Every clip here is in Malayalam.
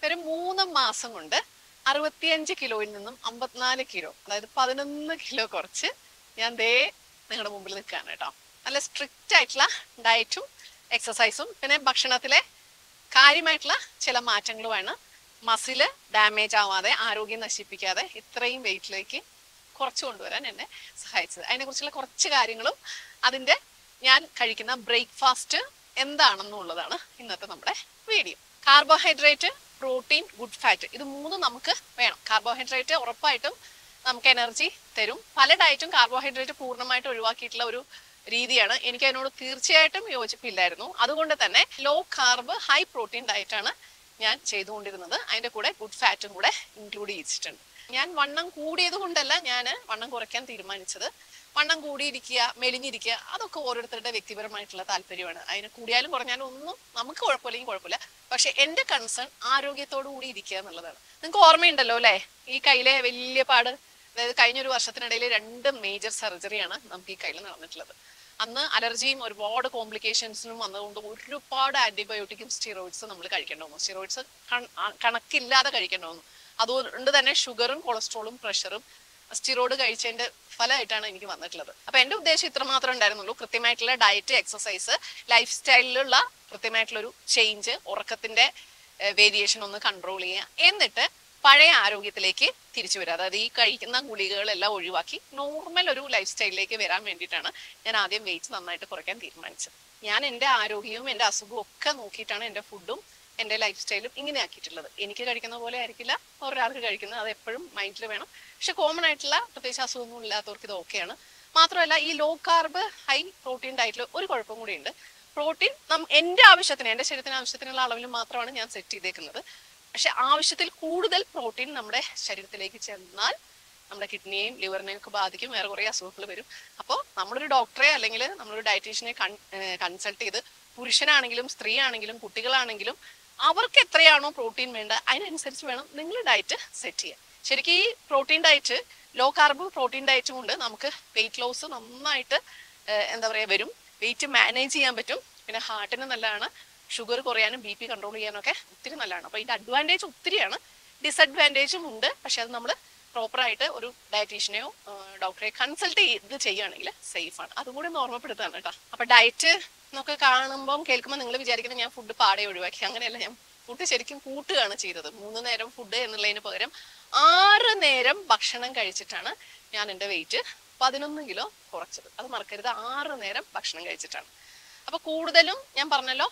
ഒരു മൂന്ന് മാസം കൊണ്ട് അറുപത്തിയഞ്ച് കിലോയിൽ നിന്നും അമ്പത്തിനാല് കിലോ അതായത് പതിനൊന്ന് കിലോ കുറച്ച് ഞാൻ ദേ നിങ്ങളുടെ മുമ്പിൽ നിൽക്കുകയാണ് കേട്ടോ നല്ല സ്ട്രിക്റ്റ് ആയിട്ടുള്ള ഡയറ്റും എക്സസൈസും പിന്നെ ഭക്ഷണത്തിലെ കാര്യമായിട്ടുള്ള ചില മാറ്റങ്ങളുമാണ് മസില് ഡാമേജ് ആവാതെ ആരോഗ്യം നശിപ്പിക്കാതെ ഇത്രയും വെയിറ്റിലേക്ക് കുറച്ച് കൊണ്ടുവരാൻ എന്നെ സഹായിച്ചത് അതിനെക്കുറിച്ചുള്ള കുറച്ച് കാര്യങ്ങളും അതിന്റെ ഞാൻ കഴിക്കുന്ന ബ്രേക്ക്ഫാസ്റ്റ് എന്താണെന്നുള്ളതാണ് ഇന്നത്തെ നമ്മുടെ video carbohydrate protein good fat ഇത് മൂന്നും നമുക്ക് വേണം കാർബോഹൈഡ്രേറ്റ് ഉറപ്പായിട്ടും നമുക്ക് എനർജി തരും പല ഡയറ്റും കാർബോഹൈഡ്രേറ്റ് പൂർണ്ണമായിട്ട് ഒഴിവാക്കിയിട്ടുള്ള ഒരു രീതിയാണ് എനിക്ക് അതിനോട് തീർച്ചയായിട്ടും യോജിപ്പില്ലായിരുന്നു അതുകൊണ്ട് തന്നെ ലോ കാർബ് ഹൈ പ്രോട്ടീൻ ഡയറ്റാണ് ഞാൻ ചെയ്തുകൊണ്ടിരുന്നത് അതിന്റെ കൂടെ ഗുഡ് ഫാറ്റും കൂടെ ഇൻക്ലൂഡ് ചെയ്തിട്ടുണ്ട് ഞാൻ വണ്ണം കൂടിയത് കൊണ്ടല്ല ഞാൻ വണ്ണം കുറയ്ക്കാൻ തീരുമാനിച്ചത് വണ്ണം കൂടിയിരിക്കുക മെലിഞ്ഞിരിക്കുക അതൊക്കെ ഓരോരുത്തരുടെ വ്യക്തിപരമായിട്ടുള്ള താല്പര്യമാണ് അതിന് കൂടിയാലും കുറഞ്ഞാലും ഒന്നും നമുക്ക് കുഴപ്പമില്ലെങ്കിൽ കുഴപ്പമില്ല പക്ഷെ എന്റെ കൺസേൺ ആരോഗ്യത്തോടു കൂടി ഇരിക്കുക എന്നുള്ളതാണ് നിങ്ങൾക്ക് ഓർമ്മയുണ്ടല്ലോ അല്ലേ ഈ കയ്യിലെ വലിയ പാട് അതായത് കഴിഞ്ഞ ഒരു വർഷത്തിനിടയിൽ രണ്ട് മേജർ സർജറിയാണ് നമുക്ക് ഈ കയ്യിൽ നടന്നിട്ടുള്ളത് അന്ന് അലർജിയും ഒരുപാട് കോംപ്ലിക്കേഷൻസിനും വന്നതുകൊണ്ട് ഒരുപാട് ആന്റിബയോട്ടിക്കും സ്റ്റിറോയിഡ്സ് നമ്മൾ കഴിക്കേണ്ടി വന്നു സ്റ്റിറോയിഡ്സ് കണക്കില്ലാതെ കഴിക്കേണ്ടി വന്നു അതുകൊണ്ട് തന്നെ ഷുഗറും കൊളസ്ട്രോളും പ്രഷറും സ്റ്റിറോയിഡ് കഴിച്ചതിന്റെ ഫലമായിട്ടാണ് എനിക്ക് വന്നിട്ടുള്ളത് അപ്പൊ എന്റെ ഉദ്ദേശം ഇത്ര മാത്രമേ ഉണ്ടായിരുന്നുള്ളൂ കൃത്യമായിട്ടുള്ള ഡയറ്റ് എക്സസൈസ് ലൈഫ് സ്റ്റൈലിലുള്ള കൃത്യമായിട്ടുള്ള ഒരു ചേഞ്ച് ഉറക്കത്തിന്റെ വേരിയേഷൻ ഒന്ന് കൺട്രോൾ ചെയ്യുക എന്നിട്ട് പഴയ ആരോഗ്യത്തിലേക്ക് തിരിച്ചു വരിക അതായത് ഈ കഴിക്കുന്ന ഗുളികകളെല്ലാം ഒഴിവാക്കി നോർമൽ ഒരു ലൈഫ് സ്റ്റൈലിലേക്ക് വരാൻ വേണ്ടിയിട്ടാണ് ഞാൻ ആദ്യം വെയിറ്റ് നന്നായിട്ട് കുറയ്ക്കാൻ തീരുമാനിച്ചത് ഞാൻ എൻ്റെ ആരോഗ്യവും എൻ്റെ അസുഖവും ഒക്കെ നോക്കിയിട്ടാണ് എൻ്റെ ഫുഡും എൻ്റെ ലൈഫ് സ്റ്റൈലും ഇങ്ങനെ ആക്കിയിട്ടുള്ളത് എനിക്ക് കഴിക്കുന്ന പോലെ ആയിരിക്കില്ല ഒരാൾക്ക് കഴിക്കുന്നത് അത് എപ്പോഴും മൈൻഡിൽ വേണം പക്ഷെ കോമൺ ആയിട്ടുള്ള പ്രത്യേകിച്ച് അസുഖമൊന്നും ഇല്ലാത്തവർക്ക് ഇത് ഓക്കെയാണ് മാത്രമല്ല ഈ ലോ കാർബ് ഹൈ പ്രോട്ടീൻ ഡയറ്റിൽ ഒരു കുഴപ്പം കൂടിയുണ്ട് പ്രോട്ടീൻ നം എൻ്റെ ആവശ്യത്തിന് എൻ്റെ ശരീരത്തിന് ആവശ്യത്തിനുള്ള അളവിൽ മാത്രമാണ് ഞാൻ സെറ്റ് ചെയ്തേക്കുന്നത് പക്ഷെ ആവശ്യത്തിൽ കൂടുതൽ പ്രോട്ടീൻ നമ്മുടെ ശരീരത്തിലേക്ക് ചെന്നാൽ നമ്മുടെ കിഡ്നിയെയും ലിവറിനെയും ഒക്കെ ബാധിക്കും വേറെ കുറേ അസുഖങ്ങൾ വരും അപ്പോൾ നമ്മളൊരു ഡോക്ടറെ അല്ലെങ്കിൽ നമ്മളൊരു ഡയറ്റീഷ്യനെ കൺസൾട്ട് ചെയ്ത് പുരുഷനാണെങ്കിലും സ്ത്രീ ആണെങ്കിലും കുട്ടികളാണെങ്കിലും അവർക്ക് എത്രയാണോ പ്രോട്ടീൻ വേണ്ട അതിനനുസരിച്ച് വേണം നിങ്ങൾ ഡയറ്റ് സെറ്റ് ചെയ്യാൻ ശരിക്കും ഈ protein diet low carb protein diet കൊണ്ട് നമുക്ക് വെയിറ്റ് ലോസ് നന്നായിട്ട് ഏഹ്, എന്താ പറയുക വരും വെയിറ്റ് മാനേജ് ചെയ്യാൻ പറ്റും പിന്നെ ഹാർട്ടിന് നല്ലതാണ് ഷുഗർ കുറയാനും ബി പി കൺട്രോൾ ചെയ്യാനൊക്കെ ഒത്തിരി നല്ലതാണ് അപ്പോൾ ഇതിന്റെ അഡ്വാൻറ്റേജ് ഒത്തിരിയാണ് ഡിസഡ്വാൻറ്റേജും ഉണ്ട് പക്ഷെ അത് നമ്മൾ പ്രോപ്പറായിട്ട് ഒരു ഡയറ്റീഷ്യനെയോ ഡോക്ടറെ കൺസൾട്ട് ചെയ്ത് ചെയ്യുകയാണെങ്കിൽ സേഫ് ആണ് അതും കൂടി ഒന്ന് ഓർമ്മപ്പെടുത്താണ് കേട്ടോ അപ്പൊ ഡയറ്റ് എന്നൊക്കെ കാണുമ്പോൾ കേൾക്കുമ്പോൾ നിങ്ങൾ വിചാരിക്കുന്നത് ഞാൻ ഫുഡ് പാടെ ഒഴിവാക്കി അങ്ങനെയല്ല ഞാൻ ഫുഡ് ശരിക്കും കൂട്ടുകയാണ് ചെയ്തത് മൂന്ന് നേരം ഫുഡ് എന്നുള്ളതിന് പകരം ആറ് നേരം ഭക്ഷണം കഴിച്ചിട്ടാണ് ഞാൻ എൻ്റെ വെയിറ്റ് പതിനൊന്ന് കിലോ കുറച്ചത് അത് മറക്കരുത് ആറ് നേരം ഭക്ഷണം കഴിച്ചിട്ടാണ് അപ്പൊ കൂടുതലും ഞാൻ പറഞ്ഞല്ലോ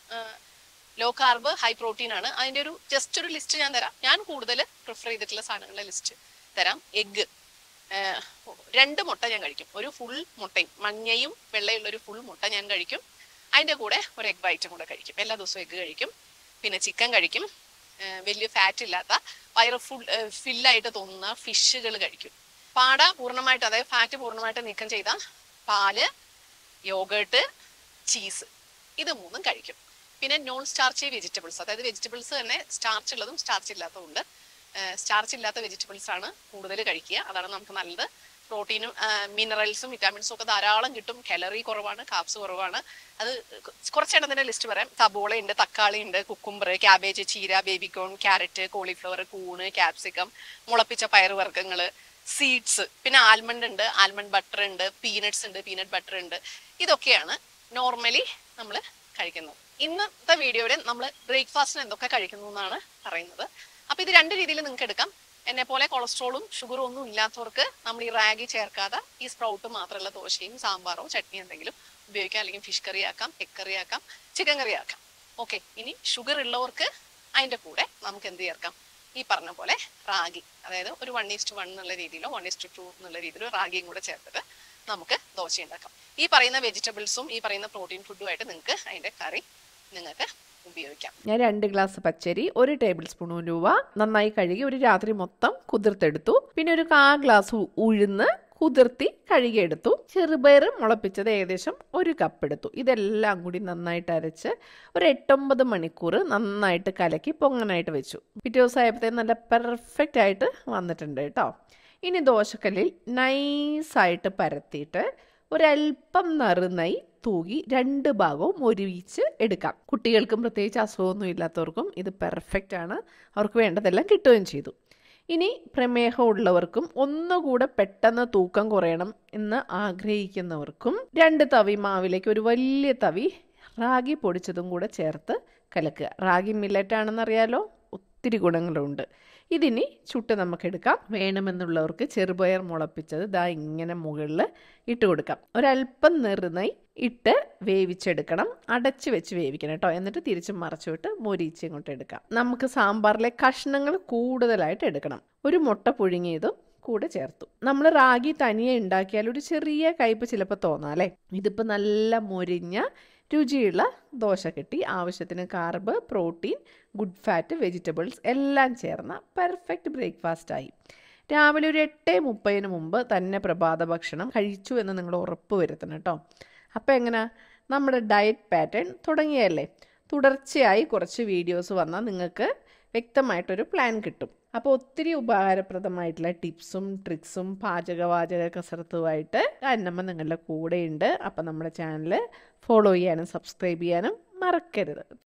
ലോ കാർബ് ഹൈ പ്രോട്ടീൻ ആണ് അതിന്റെ ഒരു ജസ്റ്റ് ഒരു ലിസ്റ്റ് ഞാൻ തരാം ഞാൻ കൂടുതൽ പ്രിഫർ ചെയ്തിട്ടുള്ള സാധനങ്ങളുടെ ലിസ്റ്റ് തരാം എഗ്ഗ് രണ്ട് മുട്ട ഞാൻ കഴിക്കും ഒരു ഫുൾ മുട്ടയും മഞ്ഞയും വെള്ളയുള്ള ഒരു ഫുൾ മുട്ട ഞാൻ കഴിക്കും അതിന്റെ കൂടെ ഒരു എഗ് വൈറ്റും കൂടെ കഴിക്കും എല്ലാ ദിവസവും എഗ്ഗ് കഴിക്കും പിന്നെ ചിക്കൻ കഴിക്കും ഏഹ് വലിയ ഫാറ്റ് ഇല്ലാത്ത വയറ് ഫുൾ ഫില്ലായിട്ട് തോന്നുന്ന ഫിഷുകൾ കഴിക്കും പാട പൂർണ്ണമായിട്ട് അതായത് ഫാറ്റ് പൂർണ്ണമായിട്ട് നീക്കം ചെയ്ത പാല് യോഗേർട്ട് ചീസ് ഇത് മൂന്നും കഴിക്കും പിന്നെ നോൺ സ്റ്റാർച്ചി വെജിറ്റബിൾസ് അതായത് വെജിറ്റബിൾസ് തന്നെ സ്റ്റാർച്ച് ഉള്ളതും സ്റ്റാർച്ച് ഇല്ലാത്തതും ഉണ്ട് സ്റ്റാർച്ച് ഇല്ലാത്ത വെജിറ്റബിൾസ് ആണ് കൂടുതൽ കഴിക്കുക അതാണ് നമുക്ക് നല്ലത് പ്രോട്ടീനും മിനറൽസും വിറ്റാമിൻസും ഒക്കെ ധാരാളം കിട്ടും കലറി കുറവാണ് കാപ്സ് കുറവാണ് അത് കുറച്ചെണ്ണത്തിന്റെ ലിസ്റ്റ് പറയാം സബോള ഉണ്ട് തക്കാളി ഉണ്ട് കുക്കുംബർ ക്യാബേജ് ചീര ബേബിക്കോൺ ക്യാരറ്റ് കോളിഫ്ലവർ കൂണ് ക്യാപ്സിക്കം മുളപ്പിച്ച പയറുവർഗ്ഗങ്ങൾ സീഡ്സ് പിന്നെ ആൽമണ്ട് ഉണ്ട് ആൽമണ്ട് ബട്ടർ ഉണ്ട് പീനട്സ് ഉണ്ട് പീനട്ട് ബട്ടർ ഉണ്ട് ഇതൊക്കെയാണ് നോർമലി നമ്മൾ കഴിക്കുന്നത് ഇന്നത്തെ വീഡിയോയിൽ നമ്മൾ ബ്രേക്ക്ഫാസ്റ്റിന് എന്തൊക്കെ കഴിക്കുന്നു എന്നാണ് പറയുന്നത് അപ്പൊ ഇത് രണ്ട് രീതിയിൽ നിങ്ങൾക്ക് എടുക്കാം എന്നെ പോലെ കൊളസ്ട്രോളും ഷുഗറും ഒന്നും ഇല്ലാത്തവർക്ക് നമ്മൾ ഈ റാഗി ചേർക്കാതെ ഈ സ്പ്രൗട്ട് മാത്രമുള്ള ദോശയും സാമ്പാറോ ചട്നി എന്തെങ്കിലും ഉപയോഗിക്കാം അല്ലെങ്കിൽ ഫിഷ് കറി ആക്കാം എഗ് കറി ആക്കാം ചിക്കൻ കറി ആക്കാം ഓക്കെ ഇനി ഷുഗർ ഉള്ളവർക്ക് അതിന്റെ കൂടെ നമുക്ക് എന്ത് ചേർക്കാം ഈ പറഞ്ഞ പോലെ റാഗി അതായത് ഒരു വൺ ഈസ്റ്റ് വൺ എന്നുള്ള രീതിയിലോ വൺ ഈസ്റ്റ് ടു എന്നുള്ള രീതിയിലോ റാഗിയും കൂടെ ചേർത്തിട്ട് നമുക്ക് ദോശ ഉണ്ടാക്കാം ഈ പറയുന്ന വെജിറ്റബിൾസും ഈ പറയുന്ന പ്രോട്ടീൻ ഫുഡുമായിട്ട് നിങ്ങൾക്ക് അതിന്റെ കറി നിങ്ങൾക്ക് ഉപയോഗിക്കാം ഞാൻ രണ്ട് ഗ്ലാസ് പച്ചരി ഒരു ടേബിൾ സ്പൂൺ ഉലുവ നന്നായി കഴുകി ഒരു രാത്രി മൊത്തം കുതിർത്തെടുത്തു പിന്നെ ഒരു കാ ഗ്ലാസ് ഉ- ഉഴുന്ന് കുതിർത്തി കഴുകിയെടുത്തു ചെറുപയർ മുളപ്പിച്ചത് ഏകദേശം ഒരു കപ്പ് എടുത്തു ഇതെല്ലാം കൂടി നന്നായിട്ട് അരച്ച് ഒരു എട്ടൊമ്പത് മണിക്കൂർ നന്നായിട്ട് കലക്കി പൊങ്ങനായിട്ട് വെച്ചു പിറ്റേ ദിവസം ആയപ്പോഴത്തേക്കും നല്ല പെർഫെക്റ്റ് ആയിട്ട് വന്നിട്ടുണ്ട് കേട്ടോ ഇനി ദോശക്കല്ലിൽ നൈസായിട്ട് പരത്തിയിട്ട് ഒരല്പം നറുനൈ തൂകി രണ്ട് ഭാഗവും ഒരുമിച്ച് എടുക്കാം കുട്ടികൾക്കും പ്രത്യേകിച്ച് അസുഖമൊന്നും ഇല്ലാത്തവർക്കും ഇത് പെർഫെക്റ്റ് ആണ് അവർക്ക് വേണ്ടതെല്ലാം കിട്ടുകയും ചെയ്തു ഇനി പ്രമേഹം ഉള്ളവർക്കും ഒന്നുകൂടെ പെട്ടെന്ന് തൂക്കം കുറയണം എന്ന് ആഗ്രഹിക്കുന്നവർക്കും രണ്ട് തവി മാവിലേക്ക് ഒരു വലിയ തവി റാഗി പൊടിച്ചതും കൂടെ ചേർത്ത് കലക്കുക റാഗി മില്ലറ്റ് ആണെന്നറിയാലോ ഒത്തിരി ഗുണങ്ങളുണ്ട് ഇതിനി ചുട്ട് നമുക്കെടുക്കാം വേണമെന്നുള്ളവർക്ക് ചെറുപയർ മുളപ്പിച്ചത് ദാ ഇങ്ങനെ മുകളിൽ ഇട്ട് കൊടുക്കാം ഒരല്പം നെറുനായി ഇട്ട് വേവിച്ചെടുക്കണം അടച്ച് വെച്ച് വേവിക്കണം കേട്ടോ എന്നിട്ട് തിരിച്ച് മറച്ചു വിട്ട് മൊരിച്ച് ഇങ്ങോട്ട് എടുക്കാം നമുക്ക് സാമ്പാറിലെ കഷ്ണങ്ങൾ കൂടുതലായിട്ട് എടുക്കണം ഒരു മുട്ട പുഴുങ്ങിയതും കൂടെ ചേർത്തു നമ്മൾ റാഗി തനിയെ ഉണ്ടാക്കിയാൽ ഒരു ചെറിയ കയ്പ് ചിലപ്പോൾ തോന്നാം അല്ലേ ഇതിപ്പോൾ നല്ല മൊരിഞ്ഞ രുചിയുള്ള ദോശ കിട്ടി ആവശ്യത്തിന് carb protein good fat vegetables എല്ലാം ചേർന്ന പെർഫെക്റ്റ് ബ്രേക്ക്ഫാസ്റ്റായി രാവിലെ ഒരു എട്ട് മുപ്പതിന് മുമ്പ് തന്നെ പ്രഭാത ഭക്ഷണം കഴിച്ചു എന്ന് നിങ്ങൾ ഉറപ്പ് വരുത്തണം കേട്ടോ അപ്പോൾ എങ്ങനെ നമ്മുടെ ഡയറ്റ് പാറ്റേൺ തുടങ്ങിയല്ലേ തുടർച്ചയായി കുറച്ച് വീഡിയോസ് വന്നാൽ നിങ്ങൾക്ക് വ്യക്തമായിട്ടൊരു പ്ലാൻ കിട്ടും അപ്പോൾ ഒത്തിരി ഉപകാരപ്രദമായിട്ടുള്ള ടിപ്സും ട്രിക്സും പാചകവാചക കസരത്തുമായിട്ട് അന്നമ്മ നിങ്ങളുടെ കൂടെയുണ്ട് അപ്പോൾ നമ്മുടെ ചാനൽ ഫോളോ ചെയ്യാനും സബ്സ്ക്രൈബ് ചെയ്യാനും മറക്കരുത്